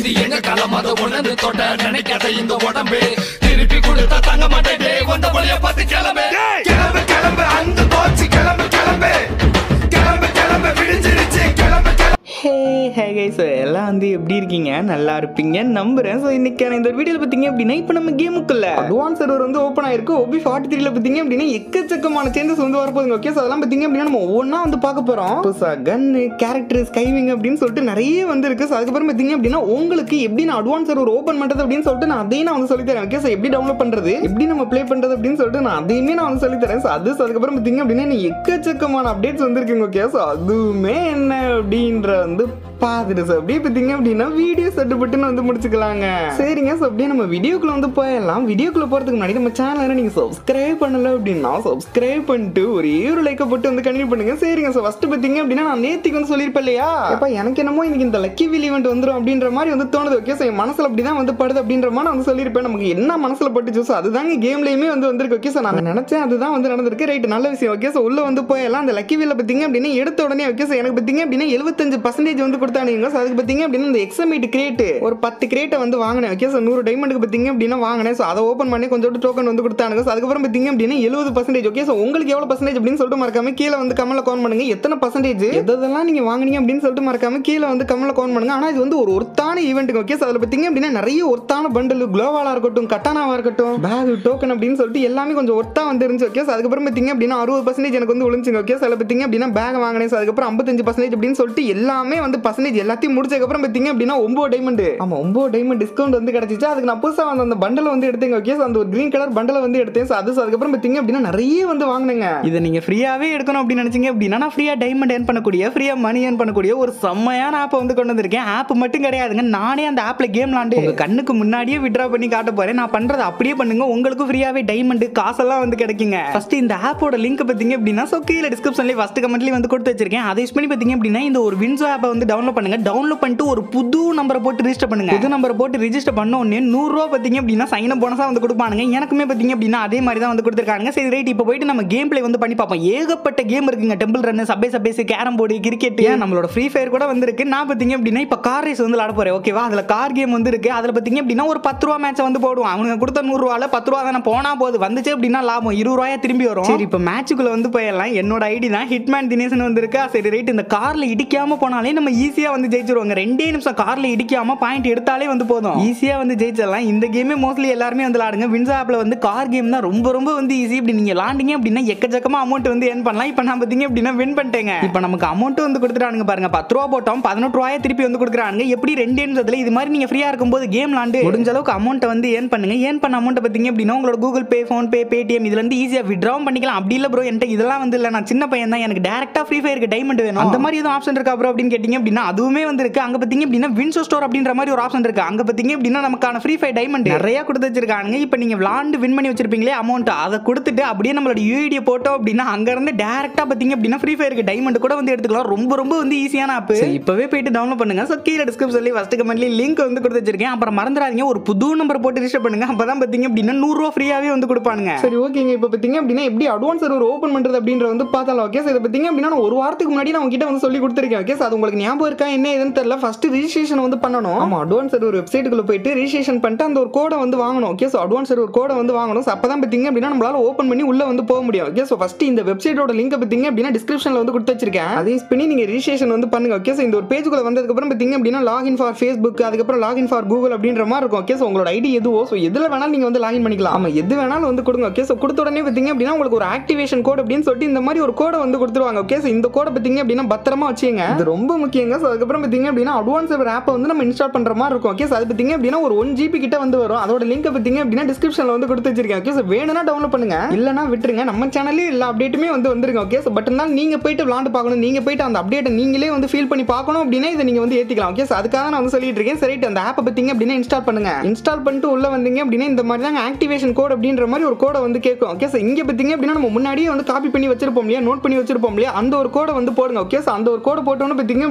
இது எங்க களம் அதை உணர்ந்து தொட்ட நினைக்காத இந்த உடம்பு திருப்பி கொடுத்தா தங்க மாட்டேன் வந்த வழிய பார்த்து கிளம்பு கிளம்பு கிளம்பு அந்த போச்சு கிளம்பு கிளம்பு கிளம்பு கிளம்பு விடிஞ்சிருச்சு கிளம்பு கிளம்பு ஹே ஹே கை ஸோ எல்லாம் வந்து எப்படி இருக்கீங்க நல்லா இருப்பீங்க நம்புறேன் ஸோ இன்னைக்கான இந்த வீடியோவில் பார்த்தீங்க அப்படின்னா இப்போ நம்ம கேமுக்குள்ள அட்வான்ஸ் சர்வர் வந்து ஓப்பன் ஆயிருக்கு ஒபி ஃபார்ட்டி த்ரீல பார்த்தீங்க அப்படின்னா எக்கச்சக்கமான சேஞ்சஸ் வந்து வரப்போகுதுங்க ஓகே ஸோ அதெல்லாம் பார்த்தீங்க அப்படின்னா நம்ம ஒவ்வொன்றா வந்து பார்க்க போகிறோம் புதுசா கன்னு கேரக்டர் ஸ்கைவிங் அப்படின்னு சொல்லிட்டு நிறைய வந்து இருக்கு ஸோ அதுக்கப்புறம் பார்த்தீங்க அப்படின்னா உங்களுக்கு எப்படி நான் அட்வான்ஸ் சர்வர் ஓப்பன் பண்ணுறது அப்படின்னு சொல்லிட்டு நான் அதையும் நான் வந்து சொல்லித்தரேன் ஓகே ஸோ எப்படி டவுன்லோட் பண்ணுறது எப்படி நம்ம ப்ளே பண்ணுறது அப்படின்னு சொல்லிட்டு நான் அதையுமே நான் வந்து சொல்லித்தரேன் ஸோ அது so அதுக்கப்புறம் பார்த்தீங்க அப்படின்னா இன்னும் எக்கச்சக்கமான அப்டேட்ஸ் வந்துருக்குங்க ஓகே ஸோ அதுவுமே என்ன அப்படின்ற வந்து பார்த்துட்டு ஸோ அப்படியே பார்த்தீங்க அப்படின்னா வீடியோ சட்டுப்பட்டுன்னு வந்து முடிச்சுக்கலாங்க சரிங்க ஸோ அப்படியே நம்ம வீடியோக்குள்ள வந்து போயிடலாம் வீடியோக்குள்ள போகிறதுக்கு முன்னாடி நம்ம சேனலை நீங்கள் சப்ஸ்கிரைப் பண்ணல அப்படின்னா சப்ஸ்கிரைப் பண்ணிட்டு ஒரே ஒரு லைக்கை போட்டு வந்து கண்டினியூ பண்ணுங்க சரிங்க ஸோ ஃபஸ்ட்டு பார்த்தீங்க அப்படின்னா நான் நேத்திக்கு வந்து சொல்லியிருப்பேன் இல்லையா அப்போ எனக்கு என்னமோ இன்னைக்கு இந்த லக்கி வில் ஈவெண்ட் வந்துடும் அப்படின்ற மாதிரி வந்து தோணுது ஓகே ஸோ என் மனசில் அப்படி தான் வந்து படுது அப்படின்ற மாதிரி நான் வந்து சொல்லியிருப்பேன் நமக்கு என்ன மனசில் பட்டுச்சு ஸோ அதுதாங்க கேம்லேயுமே வந்து வந்திருக்கு ஓகே ஸோ நான் நினச்சேன் அதுதான் வந்து நடந்திருக்கு ரைட் நல்ல விஷயம் ஓகே ஸோ உள்ள வந்து போயெல்லாம் அந்த லக்கி வீல பார்த்தீங்க அப்படின்னா எடுத்த உடனே ஓகே ஸோ எனக்கு பார்த்தீங்க அப்படின்னா எழுபத்தஞ்சு பர்சன்டேஜ் வந்து கொடுத்தானுங்க ஸோ அதுக்கு பார்த்தீங்க அப்படின்னா இந்த எக்ஸமேட் கிரேட் ஒரு பத்து கிரேட்டை வந்து வாங்கினேன் ஓகே ஸோ நூறு டைமண்டுக்கு பார்த்தீங்க அப்படின்னா வாங்கினேன் ஸோ அதை ஓப்பன் பண்ணி கொஞ்சோண்டு டோக்கன் வந்து கொடுத்தானுங்க ஸோ அதுக்கப்புறம் பார்த்தீங்க அப்படின்னா எழுபது பர்சன்டேஜ் ஓகே ஸோ உங்களுக்கு எவ்வளோ பர்சன்டேஜ் அப்படின்னு சொல்லிட்டு மறக்காம கீழே வந்து கமல கவுன் பண்ணுங்க எத்தனை பர்சன்டேஜ் எதெல்லாம் நீங்கள் வாங்குனீங்க அப்படின்னு சொல்லிட்டு மறக்காம கீழே வந்து கமல கவுன் பண்ணுங்க ஆனால் இது வந்து ஒரு ஒருத்தான ஈவெண்ட்டுக்கு ஓகே ஸோ அதில் பார்த்தீங்க அப்படின்னா நிறைய ஒருத்தான பண்டல் குளோவாலாக இருக்கட்டும் கட்டானாவாக இருக்கட்டும் பேக் டோக்கன் அப்படின்னு சொல்லிட்டு எல்லாமே கொஞ்சம் ஒர்த்தா வந்து இருந்துச்சு ஓகே ஸோ அதுக்கப்புறம் பார்த்தீங்க அப்படின்னா அறுபது பர்சன்டேஜ் எனக்கு வந்து விழுந்துச்சுங்க ஓகே ஸோ அதில் பார்த்தீங்க அப்படின்னா பேக் வாங்கினேன் ஸோ அதுக்கப்புறம் ஐம்பத்தஞ்சு பர்சன்டேஜ் அப்படின்னு சொல்லிட்டு எல்லாமே வந்து பர்சன்டேஜ் எல்லாத்தையும் முடிச்சதுக்கப்புறம் பார்த்தீங்க அப்படின்னா ஒம்பது டைமண்ட் ஆமாம் ஒம்பது டைமண்ட் டிஸ்கவுண்ட் வந்து கிடச்சிச்சு அதுக்கு நான் புதுசாக வந்து அந்த பண்டலை வந்து எடுத்தேங்க ஓகே ஸோ அந்த ஒரு க்ரீன் கலர் பண்டலை வந்து எடுத்தேன் ஸோ அது so அதுக்கப்புறம் பார்த்தீங்க அப்படின்னா நிறைய வந்து வாங்கினேங்க இதை நீங்கள் ஃப்ரீயாகவே எடுக்கணும் அப்படின்னு நினச்சிங்க அப்படின்னா நான் ஃப்ரீயாக டைமண்ட் ஏர்ன் பண்ணக்கூடிய ஃப்ரீயாக மணி ஏர்ன் பண்ணக்கூடிய ஒரு செம்மையான ஆப்பை வந்து கொண்டு வந்திருக்கேன் ஆப் மட்டும் கிடையாதுங்க நானே அந்த ஆப்பில் கேம் விளாண்டு உங்கள் கண்ணுக்கு முன்னாடியே விட்ரா பண்ணி காட்ட போகிறேன் நான் பண்ணுறதை அப்படியே பண்ணுங்க உங்களுக்கு ஃப்ரீயாகவே டைமண்ட் காசெல்லாம் வந்து கிடைக்குங்க ஃபர்ஸ்ட் இந்த ஆப்போட லிங்க் பார்த்தீங்க அப்படின்னா ஸோ கீழே டிஸ்கிரிப்ஷன்லேயே ஃபஸ்ட் கமெண்ட்லேயே வந்து கொடுத்து வச்சிருக்கேன் அதை யூஸ் பண்ணி பார்த்தீங்க அப்படின்னா இந்த ஒரு வின்சோ ஆப்பை வந்து டவுன்லோட் பண்ணுங்க டவுன்லோட் பண்ணிட்டு ஒரு புது நம்பரை போட்டு ரிஜிஸ்டர் பண்ணுங்க புது நம்பரை போட்டு ரிஜிஸ்டர் பண்ண உடனே நூறுரூவா பார்த்தீங்க அப்படின்னா சைன் போனஸாக வந்து கொடுப்பானுங்க எனக்குமே பார்த்தீங்க அப்படின்னா அதே மாதிரி தான் வந்து கொடுத்துருக்காங்க சரி ரைட் இப்போ போயிட்டு நம்ம கேம் பிளே வந்து பண்ணி பார்ப்போம் ஏகப்பட்ட கேம் இருக்குங்க டெம்பிள் ரன் சபே சபேஸ் கேரம் போர்டு கிரிக்கெட் நம்மளோட ஃப்ரீ ஃபயர் கூட வந்திருக்கு நான் பார்த்தீங்க அப்படின்னா இப்போ கார் ரேஸ் வந்து விளாட போறேன் ஓகேவா அதில் கார் கேம் வந்து இருக்கு அதில் பார்த்தீங்க அப்படின்னா ஒரு பத்து ரூபா மேட்சை வந்து போடுவோம் அவனுங்க கொடுத்த நூறுரூவால பத்து ரூபா தானே போனா போகுது வந்துச்சு அப்படின்னா லாபம் இருபது ரூபாயா திரும்பி வரும் சரி இப்போ மேட்சுக்குள்ள வந்து போயிடலாம் என்னோட ஐடி தான் ஹிட்மேன் தினேசன் வந்திருக்கா சரி ரைட் இந்த கார்ல இடிக்காம போனாலே நம்ம ஈஸியா வந்து ஜெயிச்சிருவாங்க ரெண்டே நிமிஷம் கார்ல இடிக்காம பாயிண்ட் எடுத்தாலே வந்து போதும் ஈஸியா வந்து ஜெயிச்சிடலாம் இந்த கேமே மோஸ்ட்லி எல்லாருமே வந்து விளாடுங்க வின்சா ஆப்ல வந்து கார் கேம் தான் ரொம்ப ரொம்ப வந்து ஈஸி இப்படி நீங்க விளாண்டிங்க அப்படின்னா எக்கச்சக்கமா அமௌண்ட் வந்து ஏர்ன் பண்ணலாம் இப்போ நான் பார்த்தீங்க அப்படின்னா வின் பண்ணிட்டேங்க இப்போ நமக்கு அமௌண்ட் வந்து கொடுத்துட்டானுங்க பாருங்க பத்து ரூபா போட்டோம் பதினெட்டு ரூபாயை திருப்பி வந்து கொடுக்குறானுங்க எப்படி ரெண்டு நிமிஷத்துல இது மாதிரி நீங்க ஃப்ரீயா இருக்கும்போது கேம் விளாண்டு முடிஞ்ச அளவுக்கு அமௌண்ட்டை வந்து ஏர்ன் பண்ணுங்க ஏர்ன் பண்ண அமௌண்ட் பார்த்தீங்க அப்படின்னா உங்களோட Google Pay PhonePe Paytm இதுல இருந்து ஈஸியா விட்ராவும் பண்ணிக்கலாம் அப்படி இல்ல ப்ரோ என்கிட்ட இதெல்லாம் வந்து இல்ல நான் சின்ன பையன் தான் எனக்கு டேரக்டா ஃப்ரீ ஃபயருக்கு டைமண்ட் வேணும் அந்த மாதிரி எதுவும் ஆப்ஷன் இருக்கா ப்ரோ அப்படின்னு கேட்டீங்க அப்படின்னா அதுவுமே வந்து இருக்கு அங்க பார்த்தீங்க அப்படின்னா வின்சோ ஸ்டோர் அப்படின்ற மாதிரி ஒரு ஆப்ஷன் இருக்கு அங்க பார்த்தீங்க அப்படின்னா நமக்கான ஃப்ரீ ஃபயர் டைமண்ட் நிறைய கொடுத்து வச்சிருக்காங்க இப்போ நீங்க விளாண்டு வின் பண்ணி வச்சிருப்பீங்களே அமௌண்ட் அதை கொடுத்துட்டு அப்படியே நம்மளோட யூஐடியை போட்டோம் அப்படின்னா அங்க இருந்து டேரக்டா பார்த்தீங்க அப்படின்னா ஃப்ரீ ஃபயருக்கு டைமண்ட் கூட வந்து எடுத்துக்கலாம் ரொம்ப ரொம்ப வந்து ஈஸியான ஆப் இப்பவே போயிட்டு டவுன்லோட் பண்ணுங்க ஸோ கீழே டிஸ்கிரிப்ஷன்லேயே ஃபர்ஸ்ட் கமெண்ட்லேயே லிங்க் வந்து கொடுத்து வச்சிருக்கேன் அப்புறம் மறந்துடாதீங்க ஒரு புது நம்பர் போட்டு ரிஜிஸ்டர் பண்ணுங்க அப்பதான் பார்த்தீங்க அப்படின்னா நூறுரூவா ஃப்ரீயாவே வந்து கொடுப்பானுங்க சரி ஓகேங்க இப்போ பார்த்தீங்க அப்படின்னா எப்படி அட்வான்ஸ் சர்வர் ஓப்பன் பண்ணுறது அப்படின்ற வந்து பார்த்தாலும் ஓகே இதை பார்த்தீங்க அப்படின்னா நான் ஒரு வாரத்துக்கு முன்னாடி நான் உங்ககிட்ட வந்து சொல்லி கொடுத்துருக்கேன் ஓகே அது உங்களுக்கு ஞாபகம் இருக்கா என்ன ஏதுன்னு தெரியல ஃபர்ஸ்ட் ரிஜிஸ்ட்ரேஷன் வந்து பண்ணணும் ஆமா அட்வான்ஸ் சர்வர் வெப்சைட்டுக்குள்ள போயிட்டு ரிஜிஸ்ட்ரேஷன் பண்ணிட்டு அந்த ஒரு கோடை வந்து வாங்கணும் ஓகே ஸோ அட்வான்ஸ் சர்வர் கோடை வந்து வாங்கணும் ஸோ அப்போ தான் பார்த்தீங்க அப்படின்னா நம்மளால ஓப்பன் பண்ணி உள்ள வந்து போக முடியும் ஓகே ஸோ ஃபர்ஸ்ட் இந்த வெப்சைட்டோட லிங்க் பார்த்தீங்க அப்படின்னா டிஸ்கிரிப்ஷனில் வந்து கொடுத்து வச்சிருக்கேன் அதை யூஸ் பண்ணி நீங்கள் ரிஜிஸ்ட்ரேஷன் வந்து பண்ணுங்க ஓகே ஸோ இந்த ஒரு பேஜுக்குள்ள வந்ததுக்கப்புறம் பார்த்தீங்க அப்படின்னா லாகின் ஃபார் ஃபேஸ்புக் அதுக்கப்புறம் லாகின் ஃபார் கூகுள் அப்படின்ற மாதிரி இருக்கும் ஓகே ஸோ உங்களோட ஐடி எதுவோ ஸோ எதில் வேணாலும் நீங்கள் வந்து லாகின் பண்ணிக்கலாம் ஆமாம் எது வேணாலும் வந்து கொடுங்க ஓகே ஸோ கொடுத்த உடனே பார்த்தீங்க அப்படின்னா உங்களுக்கு ஒரு ஆக்டிவேஷன் கோட் அப்படின்னு சொல்லிட்டு இந்த மாதிரி ஒரு கோடை வந்து கொடுத்துருவாங்க ஓகே ஸோ இந்த கோடை பார்த்தீங்க அப்படின்னா பத்திரமா வச்சுங்க இது ரொம்ப முக்கியங்க ஸோ அதுக்கப்புறம் பார்த்தீங்க அப்படின்னா அட்வான்ஸ் சர்வர் ஆப்பை வந்து நம்ம இன்ஸ்டால் பண்ணுற மாதிரி இருக்கும் ஓகே ஸோ அது பார்த்தீங்க அப்படின்னா ஒரு ஒன் ஜிபி கிட்ட வந்து வரும் அதோட லிங்க் பார்த்தீங்க அப்படின்னா டிஸ்கிரிப்ஷனில் வந்து கொடுத்து வச்சிருக்கேன் ஓகே ஸோ வேணும்னா டவுன்லோட் பண்ணுங்க இல்லைனா விட்டுருங்க நம்ம சேனல்லே எல்லா அப்டேட்டுமே வந்து வந்துருங்க ஓகே ஸோ பட் இருந்தாலும் நீங்கள் போயிட்டு விளாண்டு பார்க்கணும் நீங்கள் போயிட்டு அந்த அப்டேட்டை நீங்களே வந்து ஃபீல் பண்ணி பார்க்கணும் அப்படின்னா இதை நீங்கள் வந்து ஏற்றிக்கலாம் ஓகே ஸோ அதுக்காக நான் வந்து சொல்லிட்டு இருக்கேன் சரி அந்த ஆப்பை பார்த்தீங்க அப்படின்னா இன்ஸ்டால் பண்ணுங்க இன்ஸ்டால் பண்ணிட்டு உள்ள வந்தீங்க அப்படின்னா இந்த மாதிரி தான் ஆக்டிவேஷன் கோட் அப்படின்ற மாதிரி ஒரு கோடை வந்து கேட்கும் ஓகே ஸோ இங்கே பார்த்தீங்க அப்படின்னா நம்ம முன்னாடியே வந்து காப்பி பண்ணி வச்சிருப்போம் இல்லையா நோட் பண்ணி வச்சிருப்போம் இல்லையா அந்த ஒரு கோடை வந்து போடுங்க ஓகே ஸோ அந்த ஒரு கோடை போட்டோன்னு பார்த்தீங்க அப்படின்னா உள்ள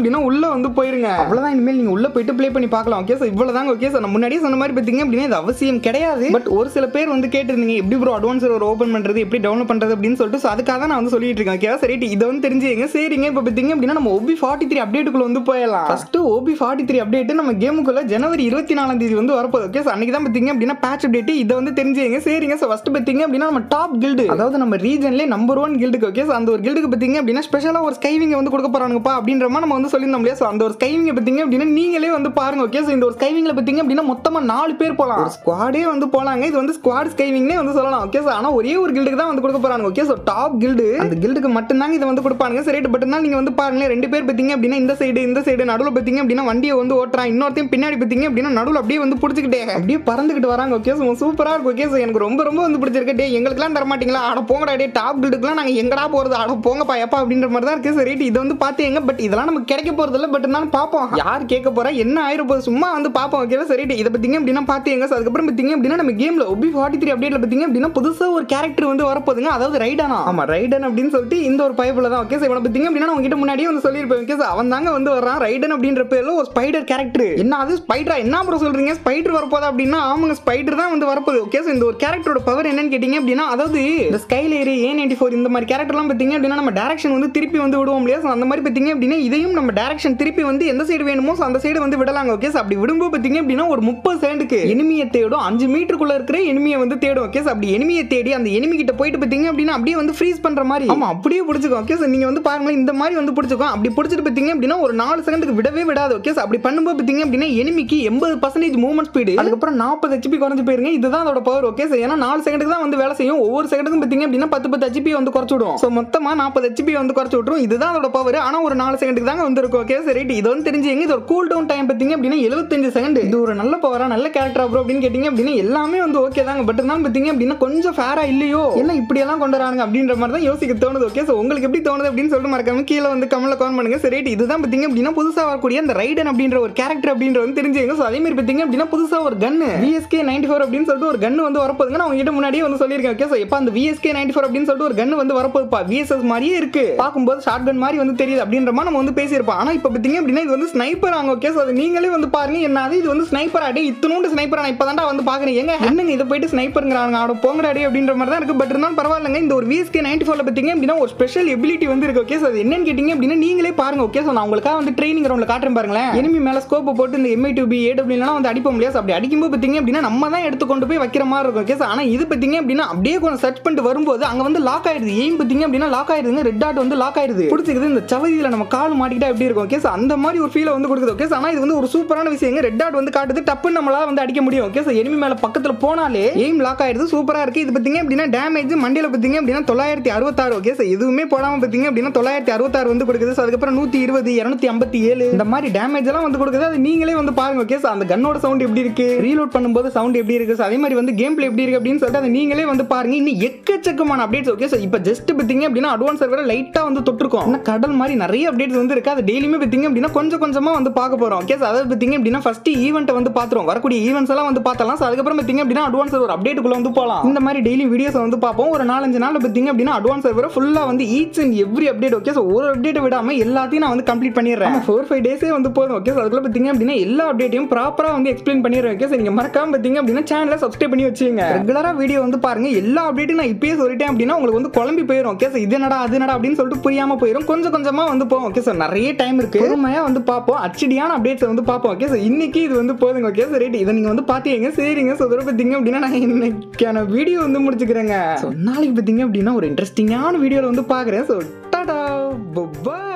உள்ள வந்து போயிருங்க அவ்வளவுதான் இனிமேல் நீங்க உள்ள போயிட்டு ப்ளே பண்ணி பார்க்கலாம் ஓகே சார் இவ்வளவுதாங்க ஓகே சார் நான் முன்னாடியே சொன்ன மாதிரி பார்த்தீங்க அப்படின்னா இது அவசியம் கிடையாது பட் ஒரு சில பேர் வந்து கேட்டிருந்தீங்க எப்படி ப்ரோ அட்வான்ஸ் ஒரு ஓப்பன் பண்றது எப்படி டவுன்லோட் பண்றது அப்படின்னு சொல்லிட்டு so அதுக்காக தான் நான் வந்து சொல்லிட்டு இருக்கேன் ஓகே சரி இதை வந்து தெரிஞ்சுங்க சரிங்க இப்போ பார்த்தீங்க அப்படின்னா நம்ம ஓபி ஃபார்ட்டி த்ரீ அப்டேட்டுக்குள்ள வந்து போயிடலாம் first OB forty three update நம்ம கேமுக்குள்ள ஜனவரி இருபத்தி நாலாம் தேதி வந்து வரப்போகுது ஓகே சார் அன்னைக்கு தான் பார்த்தீங்க அப்படின்னா பேட்ச் அப்டேட் இதை வந்து தெரிஞ்சுங்க சரிங்க சார் ஃபர்ஸ்ட் பார்த்தீங்க அப்படின்னா நம்ம டாப் கில்டு அதாவது நம்ம ரீஜன்லேயே நம்பர் ஒன் கில்டுக்கு ஓகே சார் அந்த ஒரு கில்டுக்கு பார்த்தீங்க அப்படின்னா ஸ்பெஷலாக ஒரு ஸ்கைவிங்க வந்து கொடுக்க போறானுங்கப்பா அப்படின்ற மாதிரி நம்ம வந்து சொல்லியிருந்தோம் இல்லையா ஸோ அந்த ஒரு ஸ்கைவிங்க பார்த்தீங்க அப்படின்னா நீங்களே வந்து பாருங்க ஓகே சார் இந்த ஒரு ஸ்கைவிங்கில் பார்த்தீங்க அப்படின்னா மொத்தமாக நாலு பேர் போகலாம் ஒரு ஸ்குவாடே வந்து போலாங்க இது வந்து ஸ்குவாட் ஸ்கைவிங்னே வந்து சொல்லலாம் ஓகே சார் ஆனால் ஒரே ஒரு கில்டுக்கு தான் வந்து கொடுக்க போறாங்க ஓகே ஸோ டாப் கில்டு அந்த கில்டுக்கு மட்டும்தாங்க இதை வந்து கொடுப்பாங்க சரி பட் இருந்தாலும் நீங்கள் வந்து பாருங்களேன் ரெண்டு பேர் பார்த்தீங்க அப்படின்னா இந்த சைடு இந்த சைடு நடுவில் பார்த்தீங்க அப்படின்னா வண்டியை வந்து ஓட்டுறான் இன்னொருத்தையும் பின்னாடி பார்த்தீங்க அப்படின்னா நடுவில் அப்படியே வந்து பிடிச்சிக்கிட்டே அப்படியே பறந்துக்கிட்டு வராங்க ஓகே ஸோ சூப்பராக இருக்கும் ஓகே சார் எனக்கு ரொம்ப ரொம்ப வந்து பிடிச்சிருக்கு டே எங்களுக்குலாம் தர மாட்டீங்களா ஆட போங்கடா டே டாப் கில்டுக்குலாம் நாங்கள் எங்கடா போகிறது ஆட போங்கப்பா எப்பா அப்படின்ற மாதிரி தான் இருக்கு சரி இதை வந்து பார்த்தீங்க பட் இதெல்லாம் நமக்கு கிடைக்க போகிறது இல்லை பட் இருந்தாலும் பார்ப்போம் யார் கேட்க போறா என்ன ஆயிரம் போகுது சும்மா வந்து பார்ப்போம் ஓகேவா சரி இதை பார்த்தீங்க அப்படின்னா பார்த்தீங்க so அதுக்கப்புறம் பார்த்தீங்க அப்படின்னா நம்ம கேமில் ஒபி ஃபார்ட்டி த்ரீ அப்டேட்ல பார்த்தீங்க அப்படின்னா புதுசாக ஒரு கேரக்டர் வந்து வரப்போகுதுங்க அதாவது ரைடானா ஆமாம் ரைடன் அப்படின்னு சொல்லிட்டு இந்த ஒரு பைப்பில் தான் ஓகே சார் இவனை பார்த்தீங்க அப்படின்னா நான் உங்ககிட்ட முன்னாடியே வந்து சொல்லியிருப்பேன் ஓகே சார் அவன் தாங்க வந்து வர்றான் ரைடன் அப்படின்ற பேரில் ஒரு ஸ்பைடர் கேரக்டர் என்ன அது ஸ்பைடரா என்ன ப்ரோ சொல்றீங்க ஸ்பைடர் வரப்போதா அப்படின்னா ஆமாங்க ஸ்பைடர் தான் வந்து வரப்போகுது ஓகே சார் இந்த ஒரு கேரக்டரோட பவர் என்னன்னு கேட்டிங்க அப்படின்னா அதாவது இந்த ஸ்கைல் ஏரி ஏ நைன்டி ஃபோர் இந்த மாதிரி கேரக்டர்லாம் பார்த்தீங்க அப்படின்னா நம்ம டேரக்ஷன் வந்து திருப்பி வந்து விடுவோம் இல்லையா ஸோ அந்த மாதிரி பார்த்தீங்க அப்படின்னா இதையும் நம்ம டேரக்ஷன் திருப்பி வந்து எந்த சைடு வேணுமோ ஸோ அந்த சைடு வந்து விடலாங்க ஓகே சார் அப்படி விடும்போது பார்த்தீங்க அப்படின்னா ஒரு முப்பது செகண்டுக்கு எனிமியை தேடும் அஞ்சு மீட்டருக்குள்ள இருக்கிற எனிமியை வந்து தேடும் ஓகே சார் அப்படி எனிமியை தேடி அந்த எனிமி கிட்ட போயிட்டு பார்த்தீங்க அப்படின்னா அப்படியே வந்து ஃப்ரீஸ் பண்ற மாதிரி ஆமா அப்படியே பிடிச்சிக்கும் ஓகே சார் நீங்க வந்து பாருங்களேன் இந்த மாதிரி வந்து பிடிச்சிக்கும் அப்படி பிடிச்சிட்டு பார்த்தீங்க அப்படின்னா ஒரு நாலு செகண்டுக்கு விடவே விடாது ஓகே சார் அப்படி பண்ணும்போது பார்த்தீங்க அப்படின்னா எனிமிக்கு எண்பது பர்சன்டேஜ் மூவ்மெண்ட் ஸ்பீடு அதுக்கப்புறம் நாற்பது ஹெச்பி குறைஞ்சு போயிருங்க இதுதான் அதோட பவர் ஓகே சார் ஏன்னா நாலு செகண்டுக்கு தான் வந்து வேலை செய்யும் ஒவ்வொரு செகண்டுக்கும் பார்த்தீங்க அப்படின்னா பத்து பத்து ஹெச்பி வந்து குறைச்சு விடும் ஸோ மொத்தமாக நாற்பது ஹெச்பி வந்து குறைச்சு விட்டுரும் இதுதான் அதோட பவர் ஆனால் ஒரு நாலு செகண்டுக்கு தாங்க வந்து இருக்கும் ஓகே சரி இது வந்து தெரிஞ்சுங்க இது ஒரு கூல் டவுன் டைம் பார்த்தீங்க அப்படின்னா எழுபத்தஞ்சு செகண்ட் இது ஒரு நல்ல பவரா நல்ல கேரக்டர் ப்ரோ அப்படின்னு கேட்டிங்க அப்படின்னா எல்லாமே வந்து ஓகே தாங்க பட் இருந்தாலும் பார்த்தீங்க அப்படின்னா கொஞ்சம் ஃபேரா இல்லையோ என்ன இப்படியெல்லாம் கொண்டு வராங்க அப்படின்ற மாதிரி தான் யோசிக்க தோணுது ஓகே ஸோ உங்களுக்கு எப்படி தோணுது அப்படின்னு சொல்லிட்டு மறக்காம கீழே வந்து கமெண்ட்ல கமெண்ட் பண்ணுங்க சரி இதுதான் பார்த்தீங்க அப்படின்னா புதுசாக வரக்கூடிய அந்த ரைடன் அப்படின்ற ஒரு கேரக்டர் அப்படின்ற வந்து தெரிஞ்சுங்க ஸோ அதே மாதிரி பார்த்தீங்க அப்படின்னா புதுசாக ஒரு கன்னு விஎஸ்கே நைன்டி ஃபோர் அப்படின்னு சொல்லிட்டு ஒரு கன்னு வந்து வரப்போகுதுங்க நான் உங்ககிட்ட முன்னாடியே வந்து சொல்லியிருக்கேன் ஓகே ஸோ எப்போ அந்த விஎஸ்கே நைன்டி ஃபோர் அப்படின்னு சொல்லிட்டு ஒரு கன்னு வந்து வரப்போகுதுப்பா விஎஸ்எஸ் மாதிரியே இருக்கு பார்க்கும்போது ஷார்ட் கன் மாதிரி வந்து தெரியுது அப்படின்ற மாதிரி நம்ம வந்து பேசியிருப்போம் ஆனால் இப்போ பார்த்தீங்க அப்படின்னா இது வந்து ஸ்னைப்பர் ஆங்க ஓகே ஸோ அது நீங்களே வந்து பாருங்க என்னது இது வந்து ஸ்னைப்பர் ஆடி இத்தனோண்டு ஸ்னைப்பர் நான் இப்போ தான்டா வந்து பார்க்குறேன் எங்க என்னங்க இதை போயிட்டு ஸ்னைப்பருங்கிறாங்க ஆட போங்கடாடி அப்படின்ற மாதிரி தான் இருக்கு பட் இருந்தாலும் பரவாயில்லைங்க இந்த ஒரு விஎஸ்கே நைன்டி ஃபோர்ல பார்த்தீங்க அப்படின்னா ஒரு ஸ்பெஷல் எபிலிட்டி வந்து இருக்கு ஓகே ஸோ அது என்னன்னு கேட்டிங்க அப்படின்னா நீங்களே பாருங்க ஓகே ஸோ நான் உங்களுக்காக வந்து ட்ரைனிங் ரவுண்டில் காட்டுறேன் பாருங்களேன் எனிமி மேலே ஸ்கோப் போட்டு இந்த எம்ஐ டூ பி ஏடபிள்யூலாம் வந்து அடிப்போம் முடியாது அப்படி அடிக்கும்போது பார்த்தீங்க அப்படின்னா நம்ம தான் எடுத்து கொண்டு போய் வைக்கிற மாதிரி இருக்கும் ஓகே ஆனால் இது பார்த்தீங்க அப்படின்னா அப்படியே கொஞ்சம் சர்ச் பண்ணிட்டு வரும்போது அங்கே வந்து லாக் ஆயிடுது எய்ம் பார்த்தீங்க அப்படின்னா லாக் ஆயிடுதுங்க ரெட் டாட் வந்து லாக் ஆயிடுது பிடிச்சிக்குது இந்த சவதியில் நம்ம கால் மாட்டிக்கிட்டா எப்படி இருக்கும் ஓகே அந்த மாதிரி ஒரு ஃபீலை வந்து கொடுக்குது ஓகே ஆனால் இது வந்து ஒரு சூப்பரான விஷயங்க ரெட் டாட் வந்து காட்டுது டப்புன்னு நம்மளால வந்து அடிக்க முடியும் ஓகே சார் எனிமி மேலே பக்கத்தில் போனாலே எய்ம் லாக் ஆயிடுது சூப்பராக இருக்கு இது பார்த்தீங்க அப்படின்னா டேமேஜ் மண்டியில் பார்த்தீங்க அப்படின்னா தொள்ளாயிரத்தி அறுபத்தாறு ஓகே சார் எதுவுமே போடாமல் பார்த்தீங்க அப்படின்னா தொள்ளாயிரத்தி அறுபத்தாறு வந்து கொடுக்குது So அதுக்கப்புறம் நூற்றி இருபது இரநூத்தி ஐம்பத்தி ஏழு இந்த மாதிரி டேமேஜ் எல்லாம் வந்து கொடுக்குது அது நீங்களே வந்து பாருங்க ஓகே சார் அந்த கன்னோட சவுண்ட் எப்படி இருக்கு ரீலோட் பண்ணும்போது சவுண்ட் எப்படி இருக்கு So அதே மாதிரி வந்து கேம் பிளே எப்படி இருக்கு அப்படின்னு சொல்லிட்டு அதை நீங்களே வந்து பாருங்க இன்னும் எக்கச்சக்கமான அப்டேட்ஸ் ஓகே சார் இப்போ ஜஸ்ட் பார்த்தீங்க அப்படின்னா அட்வான்ஸ் சர்வர் லைட்டாக வந்து தொட்டிருக்கோம் இன்னும் கடல் மாதிரி நிறைய அப்டேட்ஸ் வந்து இருக்கு அது டெய்லியுமே பார்த்தீங்க அப்படின்னா கொஞ்சம் கொஞ்சமாக வந்து பார்க்க போகிறோம் ஓகே சார் அதாவது பார்த்தீங்க அப்படின்னா ஃபர்ஸ்ட் ஈவெண்ட்டை வந்து பார்த்துருவோம் வரக்கூடிய ஈவெண்ட்ஸ் எல்லாம் வந்து பார்த்தலாம் So அதுக்கப்புறம் பார்த்தீங்க அப்படின்னா அட்வான்ஸ் ஒரு அப்டேட்டுக்குள்ள வந்து போகலாம் இந்த மாதிரி டெய்லி வீடியோஸ் வந்து பார்ப்போம் ஒரு நாலஞ்சு நாள் பார்த்தீங்க அப்படின்னா அட்வான்ஸ் சர்வர் ஃபுல்லாக வந்து each and every update okay so ஒரு அப்டேட்டை விடாம எல்லாத்தையும் நான் வந்து கம்ப்ளீட் பண்ணிடுறேன் ஃபோர் ஃபைவ் டேஸே வந்து போதும் ஓகே ஸோ அதுக்குள்ள பார்த்தீங்க அப்படின்னா எல்லா அப்டேட்டையும் ப்ராப்பராக வந்து எக்ஸ்பிளைன் பண்ணிடுறேன் ஓகே சார் நீங்கள் மறக்காம பார்த்தீங்க அப்படின்னா சேனலை சப்ஸ்கிரைப் பண்ணி வச்சுங்க ரெகுலராக வீடியோ வந்து பாருங்க எல்லா அப்டேட்டும் நான் இப்பயே சொல்லிட்டேன் அப்படின்னா உங்களுக்கு வந்து குழம்பி போயிடும் ஓகே சார் இது என்னடா அது என்னடா அப்படின்னு சொல்லிட்டு புரியாம போயிடும் கொஞ்சம் கொஞ்சமாக வந்து போகும் ஓகே சார் நிறைய டைம் இருக்கு பொறுமையாக வந்து பார்ப்போம் அச்சடியான அப்டேட்ஸ் வந்து பார்ப்போம் ஓகே சார் இன்னைக்கு இது வந்து போதுங்க ஓகே சார் ரைட் இதை நீங்கள் வந்து பார்த்தீங்க சரிங்க ஸோ இதோட பார்த்தீங்க அப்படின்னா நான் இன்னைக்கான வீடியோ வந்து முடிச்சுக்கிறேங்க ஸோ நாளைக்கு பார்த்தீங்க அப்படின்னா ஒரு இன்ட்ரெஸ்டிங்கான வீடியோவில் வந்து பார்க்குறேன் ஸோ டாடா பாய்